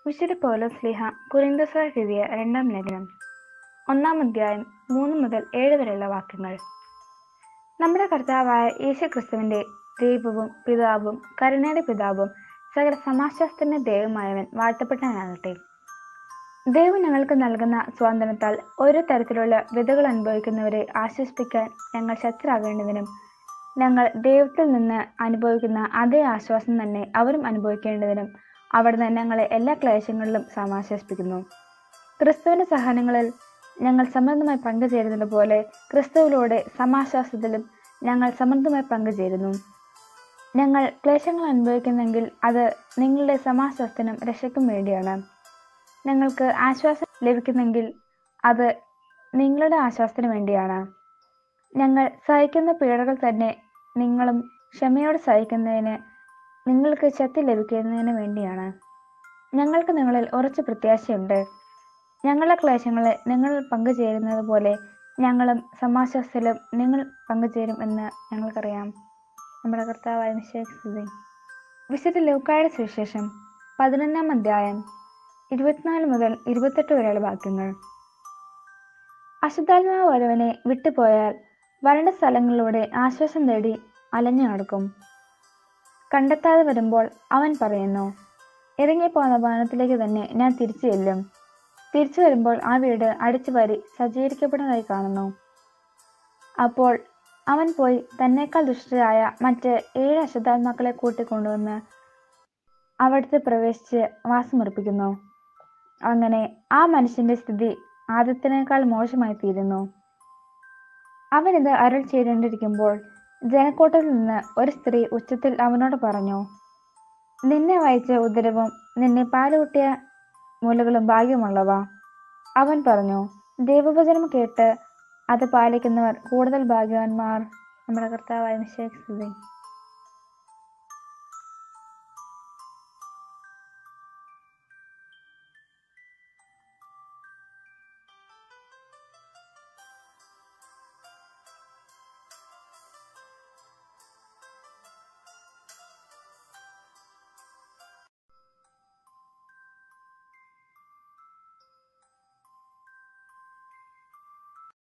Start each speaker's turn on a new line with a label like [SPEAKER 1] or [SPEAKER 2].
[SPEAKER 1] വിശുദ്ധ പൗലോസ്ലിഹ കുറിന്തോസാർക്ക് എഴുതിയ രണ്ടാം ലേഖനം ഒന്നാം അധ്യായം മൂന്ന് മുതൽ ഏഴ് വരെയുള്ള വാക്യങ്ങൾ നമ്മുടെ കർത്താവായ യേശു ക്രിസ്തുവിന്റെ ദൈവവും പിതാവും കരുണയുടെ പിതാവും സകല സമാശ്വാസത്തിന്റെ ദൈവമായവൻ വാഴ്ത്തപ്പെട്ടവനാകട്ടെ ദൈവം ഞങ്ങൾക്ക് നൽകുന്ന സ്വാതന്ത്ര്യത്താൽ ഓരോ തരത്തിലുള്ള വിധകൾ അനുഭവിക്കുന്നവരെ ആശ്വസിപ്പിക്കാൻ ഞങ്ങൾ ശക്തരാകേണ്ടതിനും ഞങ്ങൾ ദൈവത്തിൽ നിന്ന് അനുഭവിക്കുന്ന അതേ ആശ്വാസം തന്നെ അവരും അനുഭവിക്കേണ്ടതിനും അവിടുന്ന് ഞങ്ങളെ എല്ലാ ക്ലേശങ്ങളിലും സമാശ്വസിപ്പിക്കുന്നു ക്രിസ്തുവിന്റെ സഹനങ്ങളിൽ ഞങ്ങൾ സമൃദ്ധമായി പങ്കുചേരുന്നത് പോലെ ക്രിസ്തുവിലൂടെ സമാശ്വാസത്തിലും ഞങ്ങൾ സമൃദ്ധമായി പങ്കുചേരുന്നു ഞങ്ങൾ ക്ലേശങ്ങൾ അനുഭവിക്കുന്നെങ്കിൽ അത് നിങ്ങളുടെ സമാശ്വാസത്തിനും രക്ഷയ്ക്കും വേണ്ടിയാണ് ഞങ്ങൾക്ക് ആശ്വാസം ലഭിക്കുന്നെങ്കിൽ അത് നിങ്ങളുടെ ആശ്വാസത്തിന് വേണ്ടിയാണ് ഞങ്ങൾ സഹിക്കുന്ന പീഡകൾ തന്നെ നിങ്ങളും ക്ഷമയോടെ സഹിക്കുന്നതിന് നിങ്ങൾക്ക് ശക്തി ലഭിക്കുന്നതിന് വേണ്ടിയാണ് ഞങ്ങൾക്ക് നിങ്ങളിൽ ഉറച്ച പ്രത്യാശയുണ്ട് ഞങ്ങളുടെ ക്ലേശങ്ങളിൽ നിങ്ങൾ പങ്കുചേരുന്നത് പോലെ ഞങ്ങളും സമാശ്വാസത്തിലും നിങ്ങൾ പങ്കുചേരും എന്ന് ഞങ്ങൾക്കറിയാം നമ്മുടെ കർത്താവായ നിശ്ചയിച്ചത് വിശുദ്ധ ലൂക്കായുടെ സുവിശേഷം പതിനൊന്നാം അധ്യായം ഇരുപത്തിനാല് മുതൽ ഇരുപത്തെട്ട് വരെയുള്ള വാക്യങ്ങൾ അശുദ്ധാത്മാവ് ഒരുവനെ വിട്ടുപോയാൽ വരണ്ട സ്ഥലങ്ങളിലൂടെ ആശ്വാസം തേടി അലഞ്ഞു നടക്കും കണ്ടെത്താതെ വരുമ്പോൾ അവൻ പറയുന്നു ഇറങ്ങിപ്പോന്ന ഭവനത്തിലേക്ക് തന്നെ ഞാൻ തിരിച്ചു ചെല്ലും തിരിച്ചു വരുമ്പോൾ ആ വീട് അടിച്ചു വാരി സജ്ജീകരിക്കപ്പെടുന്നതായി കാണുന്നു അപ്പോൾ അവൻ പോയി തന്നേക്കാൾ ദുഷ്ടരായ മറ്റ് ഏഴ് അശുദ്ധാത്മാക്കളെ കൂട്ടിക്കൊണ്ടുവന്ന് അവിടുത്തെ പ്രവേശിച്ച് വാസമുറപ്പിക്കുന്നു അങ്ങനെ ആ മനുഷ്യന്റെ സ്ഥിതി ആദ്യത്തിനേക്കാൾ മോശമായി തീരുന്നു അവനിത് അരുൾ ചെയ്തുകൊണ്ടിരിക്കുമ്പോൾ ജനക്കൂട്ടത്തിൽ നിന്ന് ഒരു സ്ത്രീ ഉച്ചത്തിൽ അവനോട് പറഞ്ഞു നിന്നെ വായിച്ച ഉദരവും നിന്നെ പാലുകുട്ടിയ മുലകളും ഭാഗ്യമുള്ളവ അവൻ പറഞ്ഞു ദൈവവചനം കേട്ട് അത് പാലിക്കുന്നവർ കൂടുതൽ ഭാഗ്യവാന്മാർ നമ്മുടെ കർത്താവായ നിശ്ചയിച്ചത്